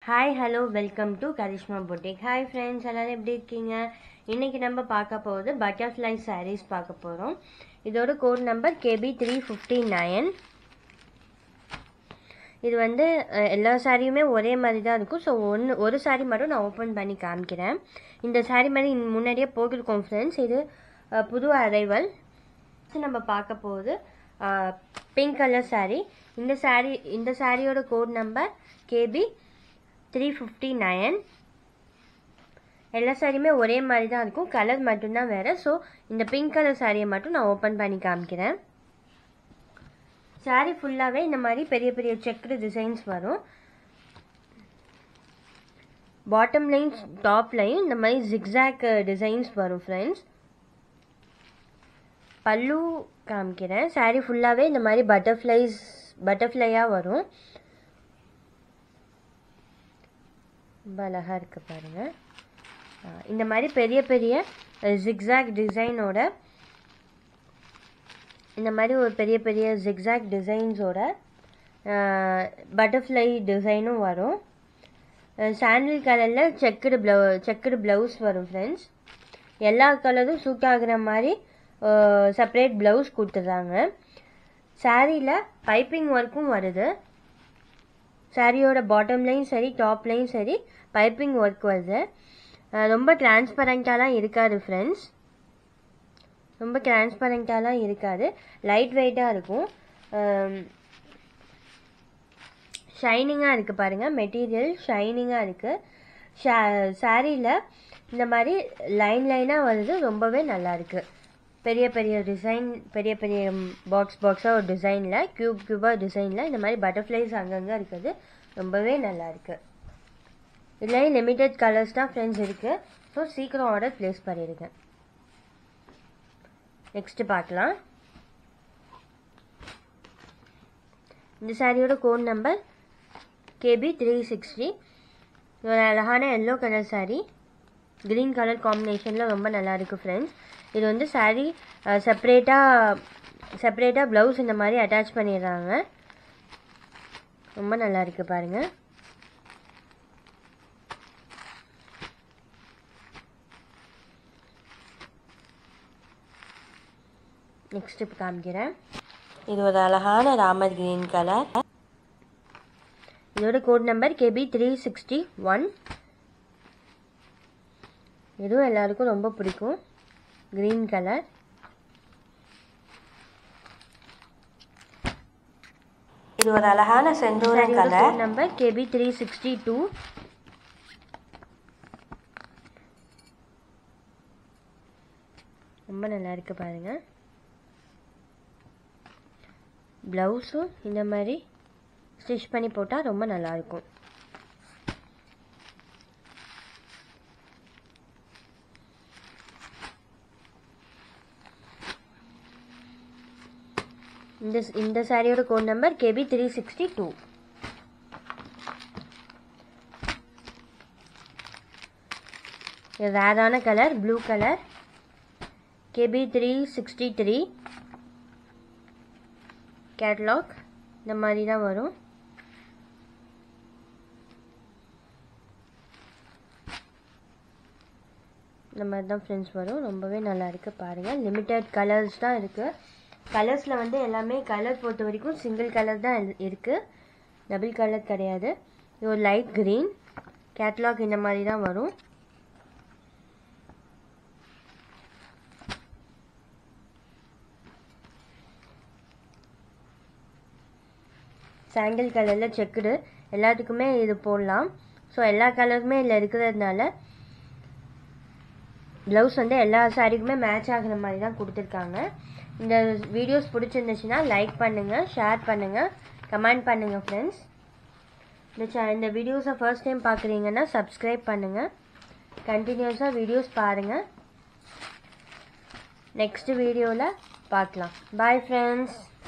hi hello welcome to Karishma boutique hi friends எல்லாரும் எப்படி இருக்கீங்க இன்னைக்கு நம்ம பார்க்க போகிறது பட்டர்ஃப்ளை sarees பார்க்க போகிறோம் இதோட code number KB three fifty nine இது வந்து அஹ், எல்லா சாரியுமே ஒரே மாதிரி தான் இருக்கும் ஸோ ஒன்று ஒரு சாரி மட்டும் நான் ஓப்பன் பண்ணி காமிக்கிறேன் இந்த சாரி மாதிரி இன் முன்னாடியே போட்டிருக்கோம் ஃப்ரெண்ட்ஸ் இது அஹ், புது அரைவல் நம்ம பார்க்க போகுது பிங்க் கலர் saree இந்த saree இந்த சாரியோட code number KB three fifty nine எல்லா சாரியுமே ஒரே மாதிரி தான் இருக்கும் கலர் மட்டும்தான் வேறு ஸோ இந்த பிங்க் கலர் சாரியை மட்டும் நான் ஓப்பன் பண்ணி காமிக்கிறேன் saree ஃபுல்லாகவே இந்த மாதிரி பெரிய பெரிய செக்குடு டிசைன்ஸ் வரும் பாட்டம்லையும் டாப்லையும் இந்த மாதிரி ஜிக்ஸாக் டிசைன்ஸ் வரும் ஃப்ரெண்ட்ஸ் பல்லு காமிக்கிறேன் saree ஃபுல்லாகவே இந்த மாதிரி பட்டர்ஃப்ளைஸ் பட்டர்ஃப்ளையாக வரும் ரொம்ப அழகாக இருக்குது பாருங்கள் இந்த மாதிரி பெரிய பெரிய ஜிக்ஸாக் டிசைனோட இந்த மாதிரி ஒரு பெரிய பெரிய ஜிக்ஸாக் டிசைன்ஸோட பட்டர்ஃப்ளை டிசைனும் வரும் சாண்டில் கலரில் செக்குடு ப்ளவு செக்குடு ப்ளவுஸ் வரும் ஃப்ரெண்ட்ஸ் எல்லா கலரும் சூட் ஆகுற மாதிரி செப்பரேட் ப்ளவுஸ் கொடுத்துட்றாங்க சாரியில் பைப்பிங் ஒர்க்கும் வருது சாரியோட பாட்டம்லையும் சரி டாப்லையும் சரி பைப்பிங் ஒர்க் வருது அஹ் ரொம்ப டிரான்ஸ்பரண்ட்டாலாம் இருக்காது ஃப்ரெண்ட்ஸ் ரொம்ப டிரான்ஸ்பரண்ட்டாலாம் இருக்காது லைட் வெயிட்டாக இருக்கும் ஷைனிங்காக இருக்குது பாருங்கள் மெட்டீரியல் ஷைனிங்காக இருக்குது ஷா சாரியில் இந்த மாதிரி லைன் லைனாக வருது ரொம்பவே நல்லா இருக்கு பெரிய பெரிய டிசைன் பெரிய பெரிய பாக்ஸ் பாக்ஸாக ஒரு டிசைனில் க்யூப் க்யூபாக டிசைனில் இந்த மாதிரி பட்டர்ஃப்ளைஸ் அங்கங்கே இருக்குது ரொம்பவே நல்லா இருக்கு இதுலேயும் லிமிட்டெட் கலர்ஸ் தான் ஃப்ரெண்ட்ஸ் இருக்குது ஸோ சீக்கிரம் ஆர்டர் ப்ளேஸ் பண்ணிடுங்க நெக்ஸ்ட் பார்க்கலாம் இந்த சாரியோட code number KB three sixty ஒரு அழகான yellow colour saree green colour காம்பினேஷனில் ரொம்ப நல்லா இருக்குது ஃப்ரெண்ட்ஸ் இது வந்து saree செப்பரேட்டாக செப்பரேட்டாக ப்ளவுஸ் இந்த மாதிரி அட்டாச் பண்ணிடுறாங்க ரொம்ப நல்லா இருக்குது பாருங்கள் நெக்ஸ்ட் இப்போ காமிக்கிறேன் இது ஒரு அழகான ராமர் கிரீன் கலர் இதோட code number KB three sixty one இதுவும் எல்லாருக்கும் ரொம்ப பிடிக்கும் கிரீன் கலர் இது ஒரு அழகான செந்தூர colour number KB three sixty two ரொம்ப நல்லா இருக்கு பாருங்க ப்ளவுஸும் இந்த மாதிரி ஸ்டிச் பண்ணி போட்டால் ரொம்ப நல்லா இருக்கும் இந்த இந்த சாரியோட code number KB three sixty two ரேரான colour blue colour KB three sixty three catalogue இந்த மாதிரி தான் வரும் இந்த மாதிரி தான் ஃப்ரெண்ட்ஸ் வரும் ரொம்பவே நல்லா இருக்கு பாருங்கள் லிமிட்டட் கலர்ஸ் தான் இருக்குது கலர்ஸில் வந்து எல்லாமே கலர் பொறுத்த வரைக்கும் சிங்கிள் கலர் தான் இரு- இருக்கு டபுள் கலர் கிடையாது இது ஒரு லைட் க்ரீன் கேட்லாக் இந்த மாதிரி தான் வரும் சாண்டில் கலரில் செக்குடு எல்லாத்துக்குமே இது போடலாம் ஸோ எல்லா கலருமே இதில் இருக்கிறதுனால ப்ளவுஸ் வந்து எல்லா சாரிக்குமே மேட்ச் ஆகுற மாதிரி தான் கொடுத்துருக்காங்க இந்த வீடியோஸ் பிடிச்சிருந்துச்சுன்னா லைக் பண்ணுங்கள் ஷேர் பண்ணுங்கள் கமெண்ட் பண்ணுங்கள் ஃப்ரெண்ட்ஸ் இந்த சே இந்த வீடியோஸை ஃபர்ஸ்ட் டைம் பார்க்குறீங்கன்னா சப்ஸ்கிரைப் பண்ணுங்கள் கண்டினியூஸாக வீடியோஸ் பாருங்கள் நெக்ஸ்ட் வீடியோவில் பார்க்கலாம் பாய் ஃப்ரெண்ட்ஸ்